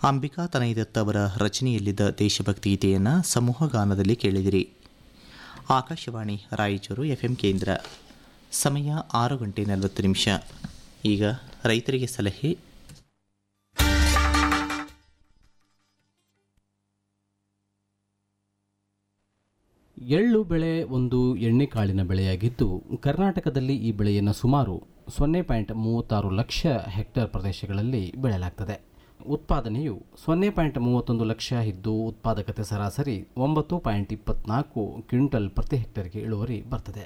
ಅಂಬಿಕಾ ತನೈದತ್ ಅವರ ರಚನೆಯಲ್ಲಿದ್ದ ದೇಶಭಕ್ತಿ ಗೀತೆಯನ್ನು ಸಮೂಹ ಗಾನದಲ್ಲಿ ಕೇಳಿದಿರಿ ಆಕಾಶವಾಣಿ ರಾಯಚೂರು ಎಫ್ಎಂ ಕೇಂದ್ರ ಸಮಯ ಆರು ಗಂಟೆ ನಲವತ್ತು ನಿಮಿಷ ಈಗ ರೈತರಿಗೆ ಸಲಹೆ ಎಳ್ಳು ಬೆಳೆ ಒಂದು ಎಣ್ಣೆಕಾಳಿನ ಬೆಳೆಯಾಗಿದ್ದು ಕರ್ನಾಟಕದಲ್ಲಿ ಈ ಬೆಳೆಯನ್ನು ಸುಮಾರು ಸೊನ್ನೆ ಪಾಯಿಂಟ್ ಮೂವತ್ತಾರು ಲಕ್ಷ ಹೆಕ್ಟೇರ್ ಪ್ರದೇಶಗಳಲ್ಲಿ ಬೆಳೆಯಲಾಗ್ತದೆ ಉತ್ಪಾದನೆಯು ಸೊನ್ನೆ ಪಾಯಿಂಟ್ ಮೂವತ್ತೊಂದು ಲಕ್ಷ ಇದ್ದು ಉತ್ಪಾದಕತೆ ಸರಾಸರಿ ಒಂಬತ್ತು ಪಾಯಿಂಟ್ ಇಪ್ಪತ್ನಾಲ್ಕು ಕ್ವಿಂಟಲ್ ಪ್ರತಿ ಹೆಕ್ಟೇರ್ಗೆ ಇಳುವರಿ ಬರ್ತದೆ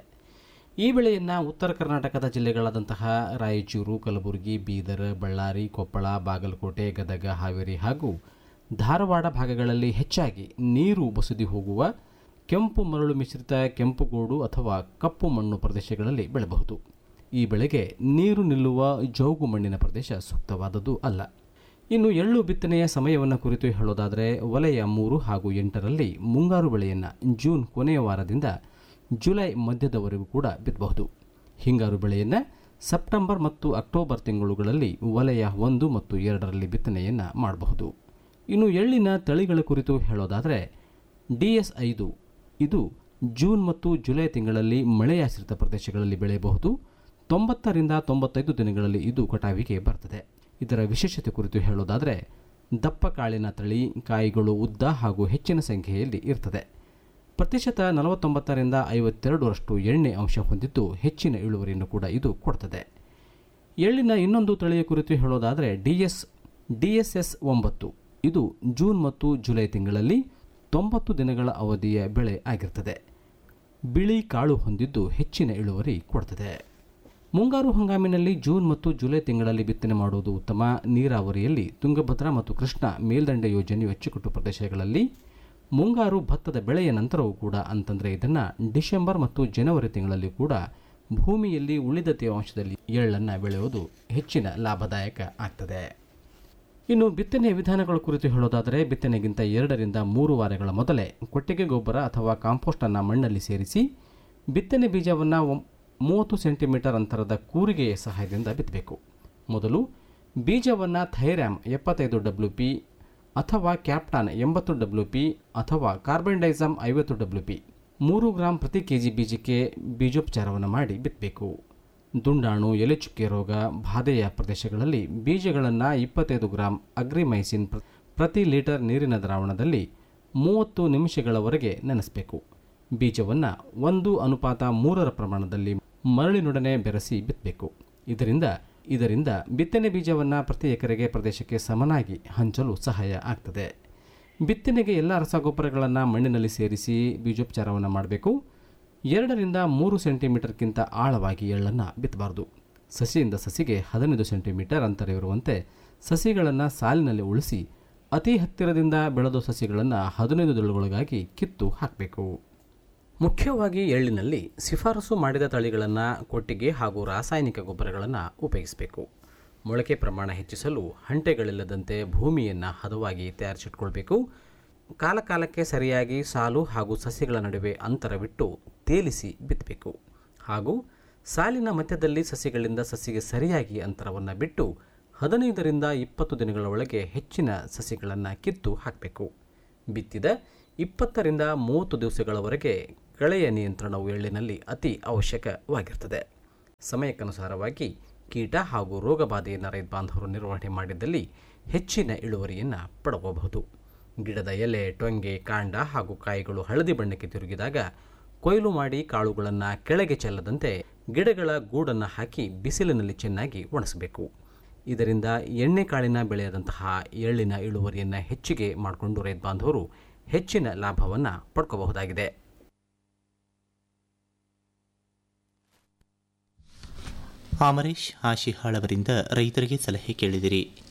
ಈ ಬೆಳೆಯನ್ನು ಉತ್ತರ ಕರ್ನಾಟಕದ ಜಿಲ್ಲೆಗಳಾದಂತಹ ರಾಯಚೂರು ಕಲಬುರಗಿ ಬೀದರ್ ಬಳ್ಳಾರಿ ಕೊಪ್ಪಳ ಬಾಗಲಕೋಟೆ ಗದಗ ಹಾವೇರಿ ಹಾಗೂ ಧಾರವಾಡ ಭಾಗಗಳಲ್ಲಿ ಹೆಚ್ಚಾಗಿ ನೀರು ಬಸುದಿ ಹೋಗುವ ಕೆಂಪು ಮರಳು ಮಿಶ್ರಿತ ಕೆಂಪುಗೋಡು ಅಥವಾ ಕಪ್ಪು ಮಣ್ಣು ಪ್ರದೇಶಗಳಲ್ಲಿ ಬೆಳೆಯಬಹುದು ಈ ಬೆಳೆಗೆ ನೀರು ನಿಲ್ಲುವ ಜೌಗು ಮಣ್ಣಿನ ಪ್ರದೇಶ ಸೂಕ್ತವಾದದ್ದು ಅಲ್ಲ ಇನ್ನು ಎಳ್ಳು ಬಿತ್ತನೆಯ ಸಮಯವನ್ನು ಕುರಿತು ಹೇಳೋದಾದರೆ ವಲಯ ಮೂರು ಹಾಗೂ ಎಂಟರಲ್ಲಿ ಮುಂಗಾರು ಬೆಳೆಯನ್ನು ಜೂನ್ ಕೊನೆಯ ವಾರದಿಂದ ಜುಲೈ ಮಧ್ಯದವರೆಗೂ ಕೂಡ ಬಿತ್ತಬಹುದು ಹಿಂಗಾರು ಬೆಳೆಯನ್ನು ಸೆಪ್ಟೆಂಬರ್ ಮತ್ತು ಅಕ್ಟೋಬರ್ ತಿಂಗಳುಗಳಲ್ಲಿ ವಲಯ ಒಂದು ಮತ್ತು ಎರಡರಲ್ಲಿ ಬಿತ್ತನೆಯನ್ನು ಮಾಡಬಹುದು ಇನ್ನು ಎಳ್ಳಿನ ತಳಿಗಳ ಕುರಿತು ಹೇಳೋದಾದರೆ ಡಿ ಎಸ್ ಐದು ಇದು ಜೂನ್ ಮತ್ತು ಜುಲೈ ತಿಂಗಳಲ್ಲಿ ಮಳೆಯಾಶ್ರಿತ ಪ್ರದೇಶಗಳಲ್ಲಿ ಬೆಳೆಯಬಹುದು ತೊಂಬತ್ತರಿಂದ ತೊಂಬತ್ತೈದು ದಿನಗಳಲ್ಲಿ ಇದು ಕಟಾವಿಗೆ ಬರ್ತದೆ ಇದರ ವಿಶೇಷತೆ ಕುರಿತು ಹೇಳೋದಾದರೆ ದಪ್ಪ ಕಾಳಿನ ತಳಿ ಕಾಯಿಗಳು ಉದ್ದ ಹಾಗೂ ಹೆಚ್ಚಿನ ಸಂಖ್ಯೆಯಲ್ಲಿ ಇರ್ತದೆ ಪ್ರತಿಶತ ನಲವತ್ತೊಂಬತ್ತರಿಂದ ಐವತ್ತೆರಡರಷ್ಟು ಎಣ್ಣೆ ಅಂಶ ಹೊಂದಿದ್ದು ಹೆಚ್ಚಿನ ಇಳುವರಿಯನ್ನು ಕೂಡ ಇದು ಕೊಡ್ತದೆ ಎಳ್ಳಿನ ಇನ್ನೊಂದು ತಳಿಯ ಕುರಿತು ಹೇಳೋದಾದರೆ D S D S S ಒಂಬತ್ತು ಇದು ಜೂನ್ ಮತ್ತು ಜುಲೈ ತಿಂಗಳಲ್ಲಿ ತೊಂಬತ್ತು ದಿನಗಳ ಅವಧಿಯ ಬೆಳೆ ಆಗಿರ್ತದೆ ಬಿಳಿ ಕಾಳು ಹೊಂದಿದ್ದು ಹೆಚ್ಚಿನ ಇಳುವರಿ ಕೊಡ್ತದೆ ಮುಂಗಾರು ಹಂಗಾಮಿನಲ್ಲಿ ಜೂನ್ ಮತ್ತು ಜುಲೈ ತಿಂಗಳಲ್ಲಿ ಬಿತ್ತನೆ ಮಾಡುವುದು ಉತ್ತಮ ನೀರಾವರಿಯಲ್ಲಿ ತುಂಗಭದ್ರಾ ಮತ್ತು ಕೃಷ್ಣ ಮೇಲ್ದಂಡೆ ಯೋಜನೆಯು ಅಚ್ಚುಕಟ್ಟು ಪ್ರದೇಶಗಳಲ್ಲಿ ಮುಂಗಾರು ಭತ್ತದ ಬೆಳೆಯ ನಂತರವೂ ಕೂಡ ಅಂತಂದರೆ ಇದನ್ನು ಡಿಸೆಂಬರ್ ಮತ್ತು ಜನವರಿ ತಿಂಗಳಲ್ಲಿ ಕೂಡ ಭೂಮಿಯಲ್ಲಿ ಉಳಿದ ತೇವಾಂಶದಲ್ಲಿ ಎಳ್ಳನ್ನು ಬೆಳೆಯುವುದು ಹೆಚ್ಚಿನ ಲಾಭದಾಯಕ ಆಗ್ತದೆ ಇನ್ನು ಬಿತ್ತನೆಯ ವಿಧಾನಗಳ ಕುರಿತು ಹೇಳೋದಾದರೆ ಬಿತ್ತನೆಗಿಂತ ಎರಡರಿಂದ ಮೂರು ವಾರಗಳ ಮೊದಲೇ ಕೊಟ್ಟಿಗೆ ಗೊಬ್ಬರ ಅಥವಾ ಕಾಂಪೋಸ್ಟನ್ನು ಮಣ್ಣಲ್ಲಿ ಸೇರಿಸಿ ಬಿತ್ತನೆ ಬೀಜವನ್ನು ಮೂವತ್ತು ಸೆಂಟಿಮೀಟರ್ ಅಂತರದ ಕೂರಿಗೆಯ ಸಹಾಯದಿಂದ ಬಿತ್ತಬೇಕು ಮೊದಲು ಬೀಜವನ್ನು ಥೈರ್ಯಾಮ್ ಎಪ್ಪತ್ತೈದು ಡಬ್ಲ್ಯೂ ಪಿ ಅಥವಾ ಕ್ಯಾಪ್ಟಾನ್ ಎಂಬತ್ತು ಡಬ್ಲ್ಯೂ ಪಿ ಅಥವಾ ಕಾರ್ಬನ್ಡೈಸಮ್ ಐವತ್ತು ಡಬ್ಲ್ಯೂ ಪಿ ಮೂರು ಗ್ರಾಂ ಪ್ರತಿ ಕೆ ಜಿ ಬೀಜಕ್ಕೆ ಬೀಜೋಪಚಾರವನ್ನು ಮಾಡಿ ಬಿತ್ತಬೇಕು ದುಂಡಾಣು ಎಲೆಚುಕ್ಕೆ ರೋಗ ಬಾಧೆಯ ಪ್ರದೇಶಗಳಲ್ಲಿ ಬೀಜಗಳನ್ನು ಇಪ್ಪತ್ತೈದು ಗ್ರಾಂ ಅಗ್ರಿಮೈಸಿನ್ ಪ್ರ- ಪ್ರತಿ ಲೀಟರ್ ನೀರಿನ ದ್ರಾವಣದಲ್ಲಿ ಮೂವತ್ತು ನಿಮಿಷಗಳವರೆಗೆ ನೆನೆಸಬೇಕು ಬೀಜವನ್ನು ಒಂದು ಅನುಪಾತ ಮೂರರ ಪ್ರಮಾಣದಲ್ಲಿ ಮರಳಿನೊಡನೆ ಬೆರೆಸಿ ಬಿತ್ತಬೇಕು ಇದರಿಂದ ಇದರಿಂದ ಬಿತ್ತನೆ ಬೀಜವನ್ನು ಪ್ರತಿ ಎಕರೆಗೆ ಪ್ರದೇಶಕ್ಕೆ ಸಮನಾಗಿ ಹಂಚಲು ಸಹಾಯ ಆಗ್ತದೆ ಬಿತ್ತನೆಗೆ ಎಲ್ಲ ರಸಗೊಬ್ಬರಗಳನ್ನು ಮಣ್ಣಿನಲ್ಲಿ ಸೇರಿಸಿ ಬೀಜೋಪಚಾರವನ್ನು ಮಾಡಬೇಕು ಎರಡರಿಂದ ಮೂರು ಸೆಂಟಿಮೀಟರ್ಗಿಂತ ಆಳವಾಗಿ ಎಳ್ಳನ್ನು ಬಿತ್ತಬಾರ್ದು ಸಸಿಯಿಂದ ಸಸಿಗೆ ಹದಿನೈದು ಸೆಂಟಿಮೀಟರ್ ಅಂತರವಿರುವಂತೆ ಸಸಿಗಳನ್ನು ಸಾಲಿನಲ್ಲಿ ಉಳಿಸಿ ಅತಿ ಹತ್ತಿರದಿಂದ ಬೆಳೆದ ಸಸಿಗಳನ್ನು ಹದಿನೈದು ದಿನಗಳೊಳಗಾಗಿ ಕಿತ್ತು ಹಾಕಬೇಕು ಮುಖ್ಯವಾಗಿ ಎಳ್ಳಿನಲ್ಲಿ ಶಿಫಾರಸು ಮಾಡಿದ ತಳಿಗಳನ್ನು ಕೊಟ್ಟಿಗೆ ಹಾಗೂ ರಾಸಾಯನಿಕ ಗೊಬ್ಬರಗಳನ್ನು ಉಪಯೋಗಿಸಬೇಕು ಮೊಳಕೆ ಪ್ರಮಾಣ ಹೆಚ್ಚಿಸಲು ಹಂಟೆಗಳಿಲ್ಲದಂತೆ ಭೂಮಿಯನ್ನು ಹದವಾಗಿ ತಯಾರಿಸಿಟ್ಕೊಳ್ಬೇಕು ಕಾಲಕಾಲಕ್ಕೆ ಸರಿಯಾಗಿ ಸಾಲು ಹಾಗೂ ಸಸಿಗಳ ನಡುವೆ ಅಂತರವಿಟ್ಟು ತೇಲಿಸಿ ಬಿತ್ತಬೇಕು ಹಾಗೂ ಸಾಲಿನ ಮಧ್ಯದಲ್ಲಿ ಸಸಿಗಳಿಂದ ಸಸಿಗೆ ಸರಿಯಾಗಿ ಅಂತರವನ್ನು ಬಿಟ್ಟು ಹದಿನೈದರಿಂದ ಇಪ್ಪತ್ತು ದಿನಗಳ ಒಳಗೆ ಹೆಚ್ಚಿನ ಸಸಿಗಳನ್ನು ಕಿತ್ತು ಹಾಕಬೇಕು ಬಿತ್ತಿದ ಇಪ್ಪತ್ತರಿಂದ ಮೂವತ್ತು ದಿವಸಗಳವರೆಗೆ ಕಳೆಯ ನಿಯಂತ್ರಣವು ಎಳ್ಳಿನಲ್ಲಿ ಅತಿ ಅವಶ್ಯಕವಾಗಿರ್ತದೆ ಸಮಯಕ್ಕನುಸಾರವಾಗಿ ಕೀಟ ಹಾಗೂ ರೋಗ ಬಾಧೆಯನ್ನು ರೈತ ಬಾಂಧವರು ನಿರ್ವಹಣೆ ಮಾಡಿದ್ದಲ್ಲಿ ಹೆಚ್ಚಿನ ಇಳುವರಿಯನ್ನು ಪಡೆಯಬಹುದು ಗಿಡದ ಎಲೆ ಟೊಂಗೆ ಕಾಂಡ ಹಾಗೂ ಕಾಯಿಗಳು ಹಳದಿ ಬಣ್ಣಕ್ಕೆ ತಿರುಗಿದಾಗ ಕೊಯ್ಲು ಮಾಡಿ ಕಾಳುಗಳನ್ನು ಕೆಳಗೆ ಚೆಲ್ಲದಂತೆ ಗಿಡಗಳ ಗೂಡನ್ನು ಹಾಕಿ ಬಿಸಿಲಿನಲ್ಲಿ ಚೆನ್ನಾಗಿ ಒಣಸಬೇಕು ಇದರಿಂದ ಎಣ್ಣೆಕಾಳಿನ ಬೆಳೆಯಾದಂತಹ ಎಳ್ಳಿನ ಇಳುವರಿಯನ್ನು ಹೆಚ್ಚಿಗೆ ಮಾಡಿಕೊಂಡು ರೈತ ಬಾಂಧವರು ಹೆಚ್ಚಿನ ಲಾಭವನ್ನು ಪಡ್ಕೋಬಹುದಾಗಿದೆ ಅಮರೇಶ್ ಆಶಿಹಾಳ್ ಅವರಿಂದ ರೈತರಿಗೆ ಸಲಹೆ ಕೇಳಿದಿರಿ